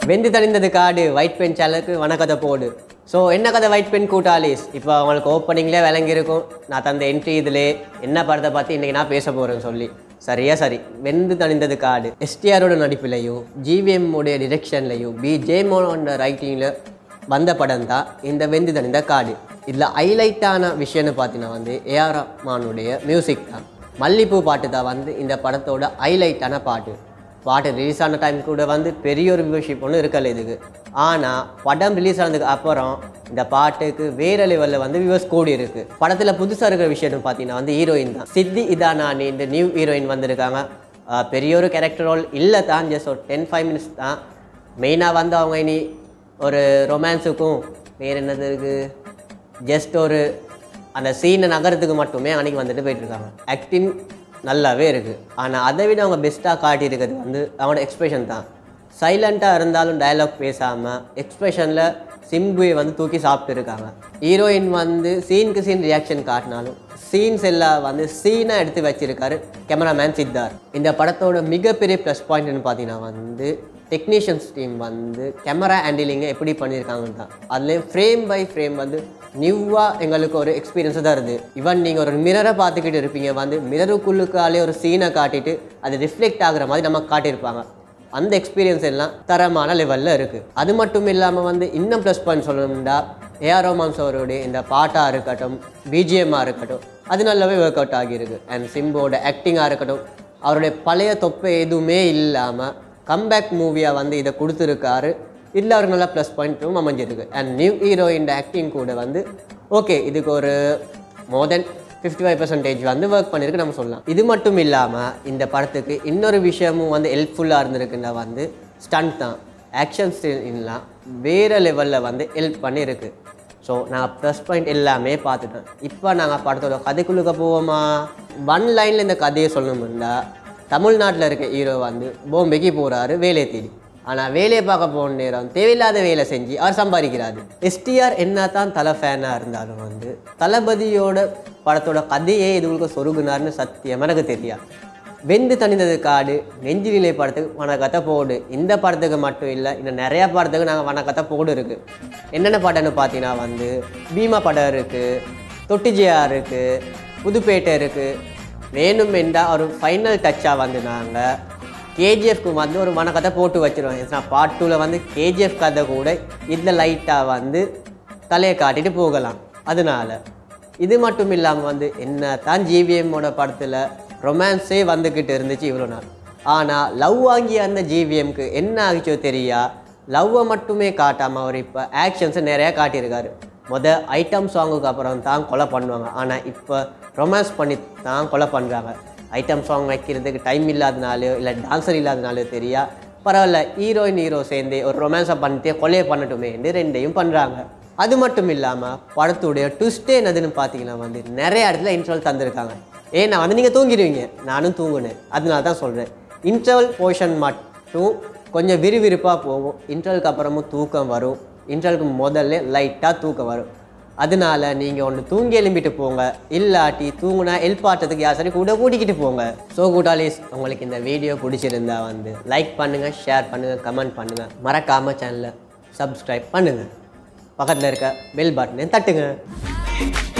வெந்து தணிந்தது காடு ஒயிட் பென் சேனலுக்கு வணக்கத்தை போடு ஸோ என்ன கதை ஒயிட் பென் கூட்டாளிஸ் இப்போ அவங்களுக்கு ஓப்பனிங்லேயே விளங்கியிருக்கும் நான் தந்த என்ட்ரி இதில் என்ன படத்தை பற்றி இன்றைக்கி நான் பேச போகிறேன்னு சொல்லி சரியா சரி வெந்து தணிந்தது காடு எஸ்டிஆரோட நடிப்புலையும் ஜிவிஎம் உடைய டிரெக்ஷன்லையும் பி ஜேமோனோட ரைட்டிங்கில் வந்த படம் தான் இந்த வெந்து தணிந்த காடு இதில் ஹைலைட்டான விஷயம்னு பார்த்தீங்கன்னா வந்து ஏஆர் ரஹ்மானுடைய மியூசிக் தான் மல்லிப்பூ பாட்டு தான் வந்து இந்த படத்தோட ஹைலைட்டான பாட்டு பாட்டு ரிலீஸ் ஆன டைம் கூட வந்து பெரிய ஒரு வியூஷிப் ஒன்றும் இருக்கல இதுக்கு ஆனால் படம் ரிலீஸ் ஆனதுக்கு அப்புறம் இந்த பாட்டுக்கு வேற லெவலில் வந்து வியூவர்ஸ் கூடி இருக்கு படத்தில் புதுசாக இருக்கிற விஷயம்னு பார்த்தீங்கன்னா வந்து ஹீரோயின் தான் சித்தி இதானானி இந்த நியூ ஹீரோயின் வந்திருக்காங்க ஆஹ் பெரிய ஒரு கேரக்டர் ரோல் இல்லை தான் ஜஸ்ட் ஒரு டென் ஃபைவ் மினிட்ஸ் தான் மெயினாக வந்து அவங்க இனி ஒரு ரொமான்ஸுக்கும் வேறு என்னது இருக்குது ஜஸ்ட் ஒரு அந்த சீனை நகரத்துக்கு மட்டுமே அன்னைக்கு வந்துட்டு போயிட்டு இருக்காங்க ஆக்டிங் நல்லாவே இருக்குது ஆனால் அதை விட அவங்க பெஸ்ட்டாக காட்டியிருக்கிறது வந்து அவங்களோட எக்ஸ்பிரஷன் தான் சைலண்ட்டாக இருந்தாலும் டயலாக் பேசாமல் எக்ஸ்பிரஷனில் சிம்புவை வந்து தூக்கி சாப்பிட்டு இருக்காங்க ஹீரோயின் வந்து சீனுக்கு சீன் ரியாக்ஷன் காட்டினாலும் சீன்ஸ் எல்லாம் வந்து சீனாக எடுத்து வச்சிருக்காரு கேமராமேன் சித்தார் இந்த படத்தோட மிகப்பெரிய ப்ளஸ் பாயிண்ட்னு பார்த்தீங்கன்னா வந்து டெக்னீஷியன்ஸ் டீம் வந்து கேமரா ஹேண்டிலிங்கை எப்படி பண்ணியிருக்காங்கன்னு தான் அதுலேயும் ஃப்ரேம் பை ஃப்ரேம் வந்து நியூவாக எங்களுக்கு ஒரு எக்ஸ்பீரியன்ஸ் தான் இருக்குது ஈவன் நீங்கள் ஒரு மிரரை பார்த்துக்கிட்டு இருப்பீங்க வந்து மிரருக்குள்ளுக்காலே ஒரு சீனை காட்டிட்டு அது ரிஃப்ளெக்ட் ஆகுற மாதிரி நம்ம காட்டியிருப்பாங்க அந்த எக்ஸ்பீரியன்ஸ் எல்லாம் தரமான லெவலில் இருக்குது அது மட்டும் இல்லாமல் வந்து இன்னும் ப்ளஸ் பாயிண்ட் சொல்லணும்னா ஏஆர் ரோமான்ஸ் அவருடைய இந்த பாட்டாக இருக்கட்டும் பிஜிஎம்மாக இருக்கட்டும் அது நல்லாவே ஒர்க் அவுட் ஆகியிருக்கு அண்ட் சிம்போட ஆக்டிங்காக இருக்கட்டும் அவருடைய பழைய தொப்பை எதுவுமே இல்லாமல் கம்பேக் மூவியாக வந்து இதை கொடுத்துருக்காரு இதில் அவருக்கு நல்லா ப்ளஸ் பாயிண்ட்டும் அமைஞ்சிருக்கு அண்ட் நியூ ஹீரோயின் ஆக்டிங் கூட வந்து ஓகே இதுக்கு ஒரு more than fifty five percentage வந்து ஒர்க் பண்ணியிருக்கு நம்ம சொல்லலாம் இது மட்டும் இல்லாமல் இந்த படத்துக்கு இன்னொரு விஷயமும் வந்து ஹெல்ப்ஃபுல்லாக இருந்திருக்குன்னா வந்து ஸ்டண்ட் தான் ஆக்ஷன் ஸ்டில்லாம் வேறு லெவலில் வந்து ஹெல்ப் பண்ணியிருக்கு ஸோ நான் ப்ளஸ் பாயிண்ட் எல்லாமே பார்த்துட்டேன் இப்போ நாங்கள் படத்தோட கதைக்குள்ளுக்க போவோமா ஒன் லைனில் இந்த கதையை சொல்லணும்னா தமிழ்நாட்டில் இருக்க ஹீரோ வந்து பாம்பேக்கு போகிறாரு வேலையை தேடி ஆனால் வேலையை பார்க்க போன நேரம் தேவையில்லாத வேலை செஞ்சு அவர் சம்பாதிக்கிறாரு எஸ்டிஆர் என்ன தான் தலை ஃபேனாக இருந்தாலும் வந்து தளபதியோட படத்தோட கதையே இதுகளுக்கு சொருகுனார்னு சத்தியம் எனக்கு தெரியாது வெந்து தணிந்தது காடு நெஞ்சிலே படத்துக்கு வணக்கத்தை போடு இந்த படத்துக்கு மட்டும் இல்லை இன்னும் நிறையா படத்துக்கு நாங்கள் வணக்கத்தை போடு இருக்குது என்னென்ன படம்னு பார்த்தீங்கன்னா வந்து பீமா படம் இருக்குது தொட்டிஜியா இருக்குது புதுப்பேட்டை இருக்குது வேணும் என்றால் ஒரு ஃபைனல் டச்சாக வந்து நாங்கள் கேஜிஎஃப்க்கு வந்து ஒரு வணக்கத்தை போட்டு வச்சிருவோம் ஏன்னா பார்ட் டூவில் வந்து கேஜிஎஃப் கதை கூட இதில் லைட்டாக வந்து தலையை காட்டிட்டு போகலாம் அதனால இது மட்டும் இல்லாமல் வந்து என்ன தான் ஜிவிஎம்மோட படத்தில் ரொமான்ஸே வந்துக்கிட்டு இருந்துச்சு இவ்வளோ நாள் ஆனால் லவ் வாங்கிய அந்த ஜிவிஎம்க்கு என்ன ஆகிச்சோ தெரியா லவ்வை மட்டுமே காட்டாமல் அவர் இப்போ ஆக்ஷன்ஸை நிறையா காட்டியிருக்காரு முத ஐட்டம் சாங்குக்கு அப்புறம் தான் கொலை பண்ணுவாங்க ஆனால் இப்போ ரொமான்ஸ் பண்ணி தான் கொலை பண்ணுறாங்க ஐட்டம் சாங் வைக்கிறதுக்கு டைம் இல்லாதனாலையோ இல்லை டான்ஸர் இல்லாதனாலையோ தெரியா பரவாயில்ல ஹீரோயின் ஹீரோ சேர்ந்து ஒரு ரொமான்ஸை பண்ணிட்டு கொலையை பண்ணட்டுமே என்று ரெண்டையும் பண்ணுறாங்க அது மட்டும் இல்லாமல் படத்துடைய ட்விஸ்டே என்னதுன்னு பார்த்தீங்கன்னா வந்து நிறைய இடத்துல இன்ட்ரவல் தந்திருக்காங்க ஏன்னா வந்து நீங்கள் தூங்கிடுவீங்க நானும் தூங்குனேன் அதனால தான் சொல்கிறேன் இன்டர்வல் போர்ஷன் மட்டும் கொஞ்சம் விறுவிறுப்பாக போகும் இன்டர்வலுக்கு அப்புறமும் தூக்கம் வரும் இன்டர்வலுக்கு முதல்ல லைட்டாக தூக்கம் வரும் அதனால நீங்கள் ஒன்று தூங்கி எழும்பிட்டு போங்க இல்லாட்டி தூங்குனா எல்பாட்டத்துக்கு யார் சரி கூட கூட்டிக்கிட்டு போங்க ஸோ கூட்டாலிஸ் உங்களுக்கு இந்த வீடியோ பிடிச்சிருந்தா வந்து லைக் பண்ணுங்கள் ஷேர் பண்ணுங்கள் கமெண்ட் பண்ணுங்கள் மறக்காமல் சேனலை சப்ஸ்கிரைப் பண்ணுங்கள் பக்கத்தில் இருக்க பெல் பட்டனை தட்டுங்க